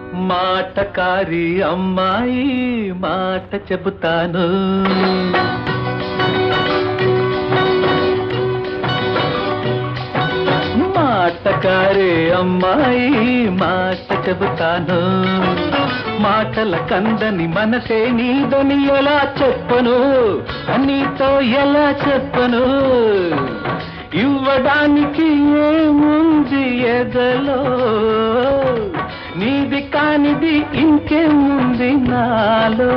మాటకారి అమ్మాయి మాట చెబుతాను మాటకారి అమ్మాయి మాట చెబుతాను మాటల కందని మనసే నీదని ఎలా చెప్పను నీతో ఎలా చెప్పను ఇవ్వడానికి ఏముంది ఎదలో నీది కానిది ఇంకేముంది నాలో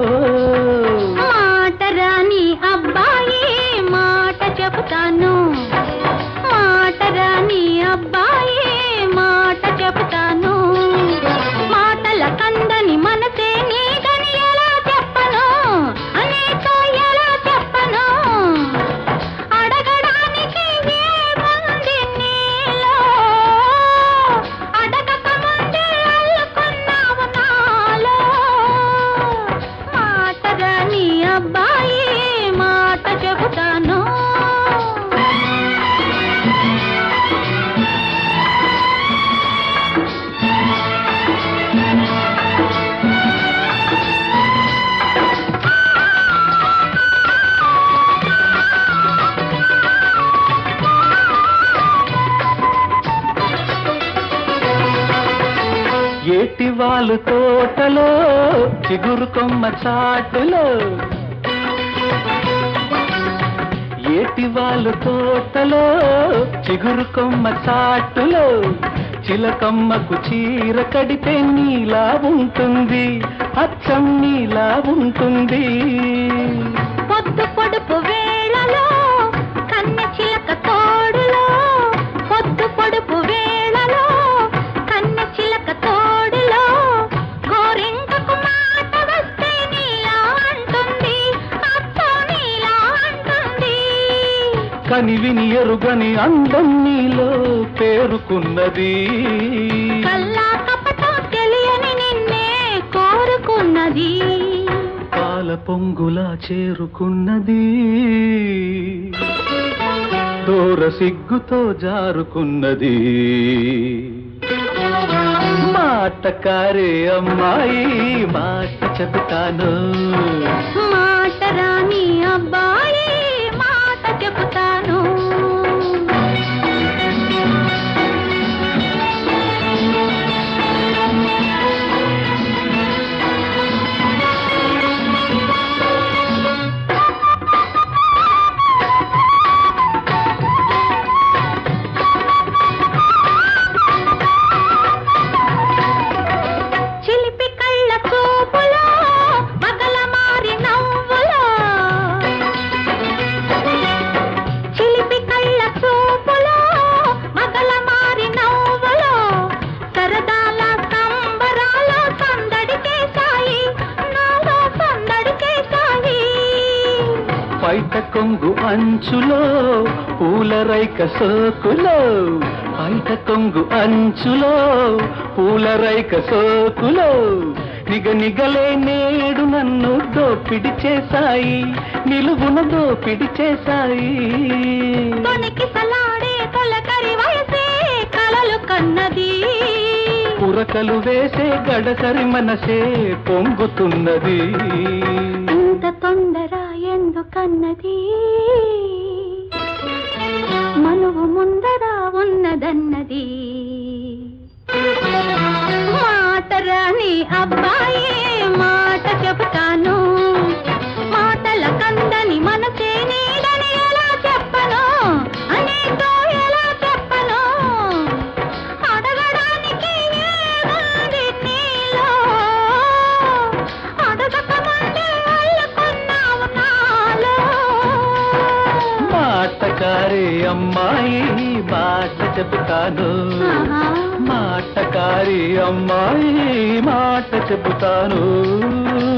మాట రాని అబ్బాయి మాట చెబుతాను మాట రాని అబ్బాయి మాట చెబుతాను మాటల కందని మనసే నీదని ఎలా చెప్పను అనేతో ఎలా చెప్పను అడగడానికి ఏముంది నీలో అడగక ముందే అల్లుకున్నావు నాలో మాట రాని అబ్బాయి మాట చెబుతాను ఏటి వాళ్ళు తోటలో చిగురు కొమ్మ చాటులో ఏటి వాళ్ళు తోటలో చిగురు కొమ్మ చాటులో చిలకమ్మకు చీర కడితే నీలా ఉంటుంది అచ్చం నీలా ఉంటుంది పొద్దు పొడుపు వేళలో కన్నె చిలక తోడులో పొద్దు పొడుపు వేళలో కన్నె చిలక తోడులో గోరింకకు మాట వస్తే నీలా అంటుంది అచ్చం నీలా అంటుంది కనివిని ఎరుగని అందం నీలో పేరుకున్నది కల్లా కపటం తెలియని నిన్నే కోరుకున్నది పాల పొంగులా చేరుకున్నది దూర సిగ్గుతో జారుకున్నది మాటకారే అమ్మాయి మాట చెబుతాను మాట రాని అబ్బాయి మాట చెబుతాను చిలిపి కళ్ళ చూపులో పగల మారి నవ్వులో చిలిపి కళ్ళ చూపులో మగల మారి నవ్వులో సరదాల సంబరాల సందడి చేశాయి నాలో సందడి చేశాయి పైట కొంగు అంచులో పూల రైక సోకులో పైట కొంగు అంచులో పూల రైక సోకులో నిగ నిగలే నేడు నన్ను దోపిడి చేశాయి నిలువున దోపిడి చేశాయి తొనికి సలాడే తొలకరి వయసే కలలు కన్నది పురకలు వేసే గడసరి మనసే పొంగుతున్నది ఇంత తొందర ఎందుకన్నది మనువు ముందర ఉన్నదన్నది మాట రాని అబ్బాయి మాట చెబుతాను మాటల కందని మనసే నీడని ఎలా చెప్పను అనేతో ఎలా చెప్పను అడగడానికి ఏముంది నీలో అడగక ముందే అల్లుకున్నావు నాలో మాటకారి అమ్మాయి మాట చెబుతాను ఆహా. మాటకారి అమ్మాయి మాట చెబుతాను